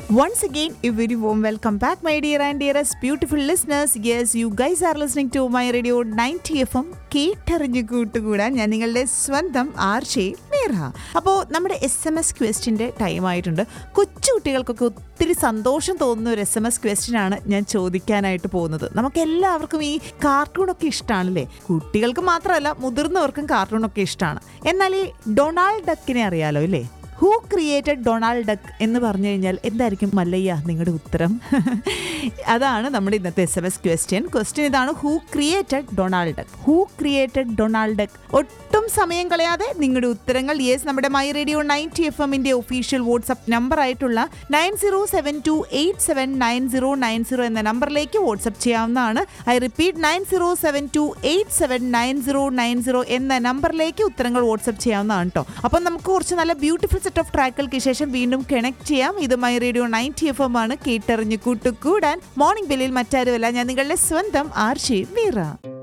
Once again, a very warm welcome back, my dear and dearest beautiful listeners. Yes, you guys are listening to my radio 90 FM കേട്ടറിഞ്ഞു കൂട്ടുകൂടാൻ ഞാൻ നിങ്ങളുടെ സ്വന്തം ആർഷേ മീറ അപ്പോൾ നമ്മുടെ S M S ക്വസ്റ്റിൻ്റെ time ആയിട്ടുണ്ട് കൊച്ചു കുട്ടികൾക്കൊക്കെ ഒത്തിരി സന്തോഷം തോന്നുന്ന ഒരു എസ് എം എസ് ക്വസ്റ്റ്യൻ ആണ് ഞാൻ ചോദിക്കാനായിട്ട് പോകുന്നത് നമുക്ക് എല്ലാവർക്കും ഈ കാർട്ടൂണൊക്കെ ഇഷ്ടമാണല്ലേ കുട്ടികൾക്ക് മാത്രമല്ല മുതിർന്നവർക്കും കാർട്ടൂണൊക്കെ ഇഷ്ടമാണ് എന്നാൽ ഈ ഡൊണാൾഡ് ഡക്കിനെ അറിയാലോ അല്ലേ ഹൂ ക്രിയേറ്റഡ് ഡൊണാൾഡ് ഡക്ക് എന്ന് പറഞ്ഞു കഴിഞ്ഞാൽ എന്തായിരിക്കും മല്ലയ്യ നിങ്ങളുടെ ഉത്തരം അതാണ് നമ്മുടെ ഇന്നത്തെ S M S question question ഇതാണ് who created Donald Duck who created Donald Duck ഒട്ടും സമയം കളയാതെ നിങ്ങളുടെ ഉത്തരങ്ങൾ യെസ് നമ്മുടെ മൈ റേഡിയോ നയൻറ്റി എഫ് എമ്മിന്റെ ഒഫീഷ്യൽ വാട്സ്ആപ്പ് നമ്പർ ആയിട്ടുള്ള nine zero seven two eight seven nine zero nine zero എന്ന നമ്പറിലേക്ക് വാട്സ്ആപ്പ് ചെയ്യാവുന്നതാണ് I repeat nine zero seven two eight seven nine zero nine zero എന്ന നമ്പറിലേക്ക് ഉത്തരങ്ങൾ WhatsApp ചെയ്യാവുന്നതാണ് കേട്ടോ അപ്പം നമുക്ക് കുറച്ച് നല്ല ബ്യൂട്ടിഫുൾ സെറ്റ് ഓഫ് ട്രാക്കുകൾക്ക് ശേഷം വീണ്ടും കണക്ട് ചെയ്യാം ഇത് my radio ninety F M ആണ് കേട്ടറിഞ്ഞ് കൂട്ടുകൂടാൻ മോർണിംഗ് ബെല്ലിൽ മറ്റാരുമല്ല ഞാൻ നിങ്ങളുടെ സ്വന്തം ആർഷി മീറ